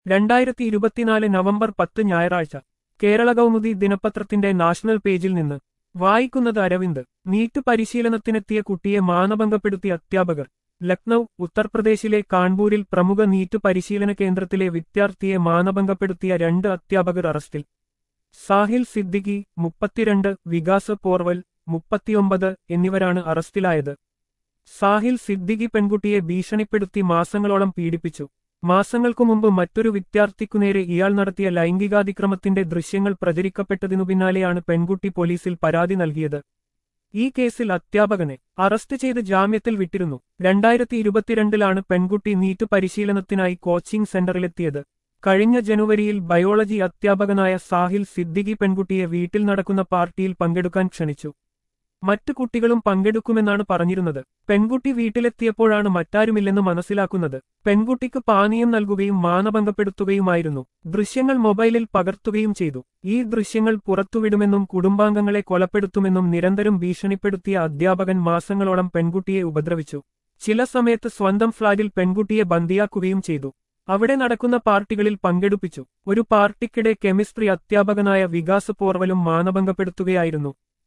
രണ്ടായിരത്തി ഇരുപത്തിനാല് നവംബർ പത്ത് ഞായറാഴ്ച കേരള കൗമുദി ദിനപത്രത്തിന്റെ നാഷണൽ പേജിൽ നിന്ന് വായിക്കുന്നത് അരവിന്ദ് നീറ്റ് പരിശീലനത്തിനെത്തിയ കുട്ടിയെ മാനഭംഗപ്പെടുത്തിയ അധ്യാപകർ ലക്നൌ ഉത്തർപ്രദേശിലെ കാൺപൂരിൽ പ്രമുഖ നീറ്റ് പരിശീലന കേന്ദ്രത്തിലെ വിദ്യാർത്ഥിയെ മാനഭംഗപ്പെടുത്തിയ രണ്ട് അധ്യാപകർ അറസ്റ്റിൽ സാഹിൽ സിദ്ദിഖി മുപ്പത്തിരണ്ട് വികാസ് പോർവൽ മുപ്പത്തിയൊമ്പത് എന്നിവരാണ് അറസ്റ്റിലായത് സാഹിൽ സിദ്ദിഖി പെൺകുട്ടിയെ ഭീഷണിപ്പെടുത്തി മാസങ്ങളോളം പീഡിപ്പിച്ചു മാസങ്ങൾക്കു മുമ്പ് മറ്റൊരു വിദ്യാർത്ഥിക്കുനേരെ ഇയാൾ നടത്തിയ ലൈംഗികാതിക്രമത്തിന്റെ ദൃശ്യങ്ങൾ പ്രചരിക്കപ്പെട്ടതിനു പിന്നാലെയാണ് പെൺകുട്ടി പോലീസിൽ പരാതി നൽകിയത് ഈ കേസിൽ അധ്യാപകനെ അറസ്റ്റ് ചെയ്ത് ജാമ്യത്തിൽ വിട്ടിരുന്നു രണ്ടായിരത്തി ഇരുപത്തിരണ്ടിലാണ് പെൺകുട്ടി നീറ്റ് പരിശീലനത്തിനായി കോച്ചിംഗ് സെന്ററിലെത്തിയത് കഴിഞ്ഞ ജനുവരിയിൽ ബയോളജി അധ്യാപകനായ സാഹിൽ സിദ്ദിഖി പെൺകുട്ടിയെ വീട്ടിൽ നടക്കുന്ന പാർട്ടിയിൽ പങ്കെടുക്കാൻ ക്ഷണിച്ചു മറ്റു കുട്ടികളും പങ്കെടുക്കുമെന്നാണ് പറഞ്ഞിരുന്നത് പെൺകുട്ടി വീട്ടിലെത്തിയപ്പോഴാണ് മറ്റാരുമില്ലെന്ന് മനസ്സിലാക്കുന്നത് പെൺകുട്ടിക്ക് പാനീയം നൽകുകയും മാനഭംഗപ്പെടുത്തുകയുമായിരുന്നു ദൃശ്യങ്ങൾ മൊബൈലിൽ പകർത്തുകയും ചെയ്തു ഈ ദൃശ്യങ്ങൾ പുറത്തുവിടുമെന്നും കുടുംബാംഗങ്ങളെ കൊലപ്പെടുത്തുമെന്നും നിരന്തരം ഭീഷണിപ്പെടുത്തിയ അധ്യാപകൻ മാസങ്ങളോളം പെൺകുട്ടിയെ ഉപദ്രവിച്ചു ചില സമയത്ത് സ്വന്തം ഫ്ളാറ്റിൽ പെൺകുട്ടിയെ ബന്ദിയാക്കുകയും ചെയ്തു അവിടെ നടക്കുന്ന പാർട്ടികളിൽ പങ്കെടുപ്പിച്ചു ഒരു പാർട്ടിക്കിടെ കെമിസ്ട്രി അധ്യാപകനായ വികാസ് പോർവലും മാനഭംഗപ്പെടുത്തുകയായിരുന്നു